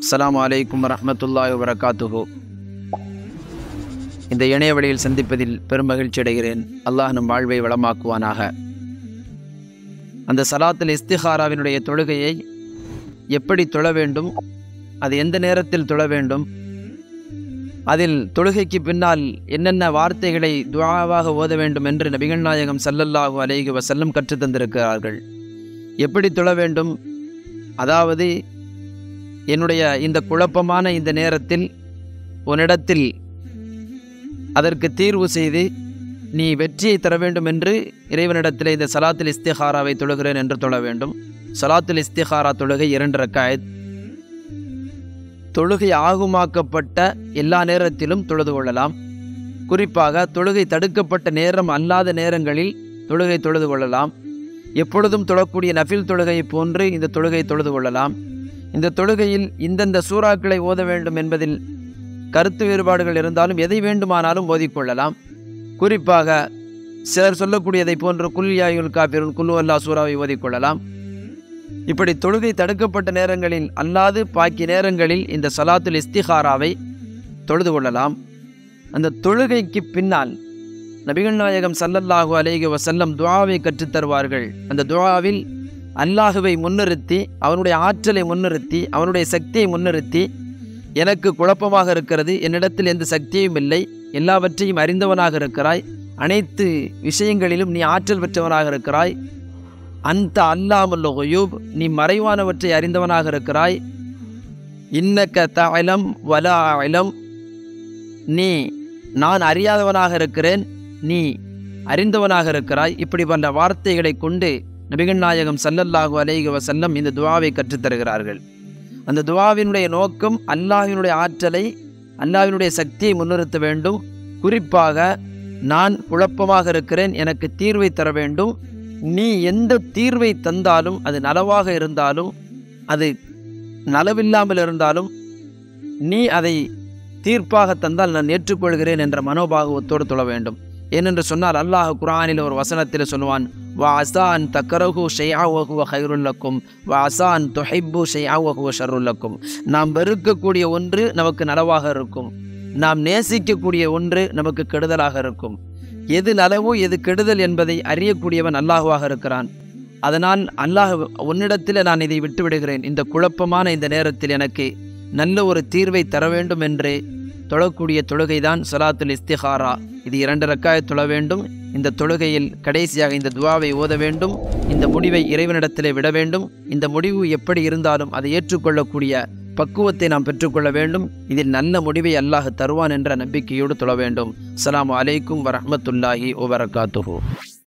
அஸ்ஸலாமு அலைக்கும் வரஹ்மத்துல்லாஹி வபரகாத்துஹு இந்த இணைய வழியில் சந்திப்பதில் பெரும் மகிழ்ச்சி அடைகிறேன் அல்லாஹ் நம் வாழ்வை வளமாக்குவானாக அந்த சலாத்தில் இஸ்திஹாராவினுடைய தொழுகையை எப்படி தொழ வேண்டும் அது எந்த நேரத்தில் தொழ வேண்டும் அதில் தொழுகைக்கு பின்னால் என்னென்ன வார்த்தைகளை துஆவாக ஓத வேண்டும் என்று நபிகள் நாயகம் ஸல்லல்லாஹு அலைஹி வஸல்லம் கற்றுத் தந்திருக்கிறார்கள் எப்படி தொழ வேண்டும் அதாவது என்னுடைய இந்த குழப்பமான இந்த நேரத்தில் உன்னிடத்தில் அதற்கு தீர்வு செய்து நீ வெற்றியை தர வேண்டும் என்று இறைவனிடத்தில் இந்த சலாத்தில் இஸ்திஹாராவை தொழுகிறேன் என்று தொழ வேண்டும் சலாத்துல் இஸ்திஹாரா தொழுகை இரண்டு ரக்காயத் தொழுகை ஆகுமாக்கப்பட்ட எல்லா நேரத்திலும் தொழுது கொள்ளலாம் குறிப்பாக தொழுகை தடுக்கப்பட்ட நேரம் அல்லாத நேரங்களில் தொழுகை தொழுது கொள்ளலாம் எப்பொழுதும் தொழக்கூடிய நஃபில் தொழுகையை போன்று இந்த தொழுகை தொழுது கொள்ளலாம் இந்த தொழுகையில் இந்தந்த சூறாக்களை ஓத வேண்டும் என்பதில் கருத்து வேறுபாடுகள் இருந்தாலும் எதை வேண்டுமானாலும் ஓதிக்கொள்ளலாம் குறிப்பாக சிலர் சொல்லக்கூடியதை போன்று குல்யாயுல் காபிருன் குல்லு அல்லா சூறாவை ஓதிக்கொள்ளலாம் இப்படி தொழுகை தடுக்கப்பட்ட நேரங்களில் அல்லாது பாக்கி நேரங்களில் இந்த சலாத்துல் இஸ்திஹாராவை தொழுது கொள்ளலாம் அந்த தொழுகைக்கு பின்னால் நபிகள் நாயகம் சல்லல்லாஹு அலைஹி வசல்லம் துஆவை கற்றுத் தருவார்கள் அந்த துஆவில் அல்லாஹுவை முன்னிறுத்தி அவனுடைய ஆற்றலை முன்னிறுத்தி அவனுடைய சக்தியை முன்னிறுத்தி எனக்கு குழப்பமாக இருக்கிறது என்னிடத்தில் எந்த சக்தியும் இல்லை எல்லாவற்றையும் அறிந்தவனாக இருக்கிறாய் அனைத்து விஷயங்களிலும் நீ ஆற்றல் பெற்றவனாக இருக்கிறாய் அந்த அல்லாமுல்ல ஒயூப் நீ மறைவானவற்றை அறிந்தவனாக இருக்கிறாய் இன்னக்க தலம் வலா இலம் நீ நான் அறியாதவனாக இருக்கிறேன் நீ அறிந்தவனாக இருக்கிறாய் இப்படி பல வார்த்தைகளை கொண்டு நபிகள் நாயகம் சல்லல்லாஹு அலைஹி வசல்லம் இந்த துவாவை கற்றுத்தருகிறார்கள் அந்த துவாவினுடைய நோக்கம் அல்லாஹினுடைய ஆற்றலை அல்லாஹினுடைய சக்தியை முன்னிறுத்த வேண்டும் குறிப்பாக நான் குழப்பமாக இருக்கிறேன் எனக்கு தீர்வை தர வேண்டும் நீ எந்த தீர்வை தந்தாலும் அது நலவாக இருந்தாலும் அது நலவில்லாமல் இருந்தாலும் நீ அதை தீர்ப்பாக தந்தால் நான் ஏற்றுக்கொள்கிறேன் என்ற மனோபாகவத்தோடு தொழ வேண்டும் ஏனென்று சொன்னால் அல்லாஹ் குரானில் ஒரு வசனத்தில் சொல்லுவான் வா அசான் தக்கரகு ஷெய்யாவகுவ ஹைருல்லக்கும் வா அசான் தொஹைப்பு ஷெய்யாவகுவ ஷருல்லக்கும் நாம் வெறுக்கக்கூடிய ஒன்று நமக்கு நலவாக இருக்கும் நாம் நேசிக்கக்கூடிய ஒன்று நமக்கு கெடுதலாக இருக்கும் எது நலவோ எது கெடுதல் என்பதை அறியக்கூடியவன் அல்லாஹுவாக இருக்கிறான் அதனால் அல்லாஹ் உன்னிடத்தில் நான் இதை விட்டு விடுகிறேன் இந்த குழப்பமான இந்த நேரத்தில் எனக்கு நல்ல ஒரு தீர்வை தர வேண்டும் என்று தொழக்கூடிய தொழுகைதான் சலாத்துல் இஸ்திஹாரா இது இரண்டு ரக்காய தொழ வேண்டும் இந்த தொழுகையில் கடைசியாக இந்த துவாவை ஓத வேண்டும் இந்த முடிவை இறைவனிடத்திலே விட வேண்டும் இந்த முடிவு எப்படி இருந்தாலும் அதை ஏற்றுக்கொள்ளக்கூடிய பக்குவத்தை நாம் பெற்றுக்கொள்ள வேண்டும் இதில் நல்ல முடிவை அல்லாஹ் தருவான் என்ற நம்பிக்கையோடு தொழ வேண்டும் அஸ்ஸலாமு அலைக்கும் வரஹ்மத்துல்லாஹி வபரகாத்துஹு